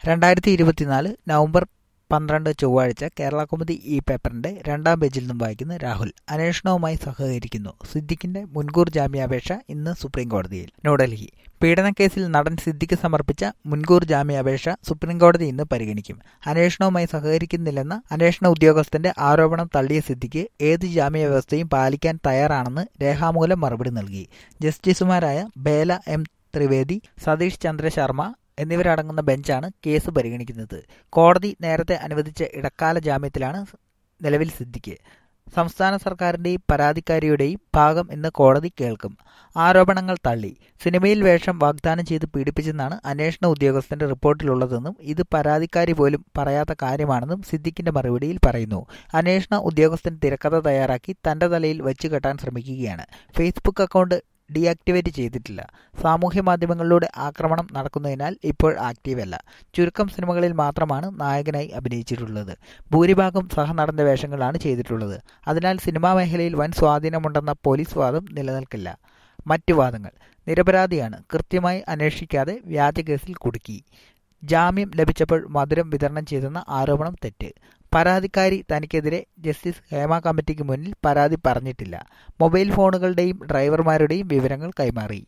രണ്ടായിരത്തി ഇരുപത്തിനാല് നവംബർ പന്ത്രണ്ട് ചൊവ്വാഴ്ച കേരള കൗമുദി ഈ പേപ്പറിന്റെ രണ്ടാം പേജിൽ നിന്നും വായിക്കുന്ന രാഹുൽ അന്വേഷണവുമായി സഹകരിക്കുന്നു സിദ്ദിഖിന്റെ മുൻകൂർ ജാമ്യാപേക്ഷ ഇന്ന് സുപ്രീം കോടതിയിൽ ന്യൂഡൽഹി പീഡനക്കേസിൽ നടൻ സിദ്ദിഖ് സമർപ്പിച്ച മുൻകൂർ ജാമ്യാപേക്ഷ സുപ്രീംകോടതി ഇന്ന് പരിഗണിക്കും അന്വേഷണവുമായി സഹകരിക്കുന്നില്ലെന്ന അന്വേഷണ ഉദ്യോഗസ്ഥന്റെ ആരോപണം തള്ളിയ സിദ്ദിഖ് ഏത് ജാമ്യവ്യവസ്ഥയും പാലിക്കാൻ തയ്യാറാണെന്ന് രേഖാമൂലം മറുപടി നൽകി ജസ്റ്റിസുമാരായ ബേല എം ത്രിവേദി സതീഷ് ചന്ദ്ര ശർമ്മ എന്നിവരടങ്ങുന്ന ബെഞ്ചാണ് കേസ് പരിഗണിക്കുന്നത് കോടതി നേരത്തെ അനുവദിച്ച ഇടക്കാല ജാമ്യത്തിലാണ് നിലവിൽ സിദ്ദിഖ് സംസ്ഥാന സർക്കാരിന്റെയും പരാതിക്കാരിയുടെയും ഭാഗം ഇന്ന് കോടതി കേൾക്കും ആരോപണങ്ങൾ തള്ളി സിനിമയിൽ വേഷം വാഗ്ദാനം ചെയ്ത് പീഡിപ്പിച്ചെന്നാണ് അന്വേഷണ ഉദ്യോഗസ്ഥന്റെ റിപ്പോർട്ടിലുള്ളതെന്നും ഇത് പരാതിക്കാരി പോലും പറയാത്ത കാര്യമാണെന്നും സിദ്ദിഖിന്റെ മറുപടിയിൽ പറയുന്നു അന്വേഷണ ഉദ്യോഗസ്ഥൻ തിരക്കഥ തയ്യാറാക്കി തന്റെ തലയിൽ വെച്ച് കെട്ടാൻ ശ്രമിക്കുകയാണ് ഫേസ്ബുക്ക് അക്കൗണ്ട് ഡീആക്ടിവേറ്റ് ചെയ്തിട്ടില്ല സാമൂഹ്യ മാധ്യമങ്ങളിലൂടെ ആക്രമണം നടക്കുന്നതിനാൽ ഇപ്പോൾ ആക്റ്റീവല്ല ചുരുക്കം സിനിമകളിൽ മാത്രമാണ് നായകനായി അഭിനയിച്ചിട്ടുള്ളത് ഭൂരിഭാഗം സഹനടന്റെ വേഷങ്ങളാണ് ചെയ്തിട്ടുള്ളത് അതിനാൽ സിനിമാ മേഖലയിൽ വൻ സ്വാധീനമുണ്ടെന്ന പോലീസ് വാദം നിലനിൽക്കില്ല മറ്റു വാദങ്ങൾ നിരപരാധിയാണ് കൃത്യമായി അന്വേഷിക്കാതെ വ്യാജ കേസിൽ കുടുക്കി ജാമ്യം ലഭിച്ചപ്പോൾ മധുരം വിതരണം ചെയ്തെന്ന ആരോപണം തെറ്റ് പരാതിക്കാരി തനിക്കെതിരെ ജസ്റ്റിസ് ഹേമ കമ്മിറ്റിക്ക് മുന്നിൽ പരാതി പറഞ്ഞിട്ടില്ല മൊബൈൽ ഫോണുകളുടെയും ഡ്രൈവർമാരുടെയും വിവരങ്ങൾ കൈമാറി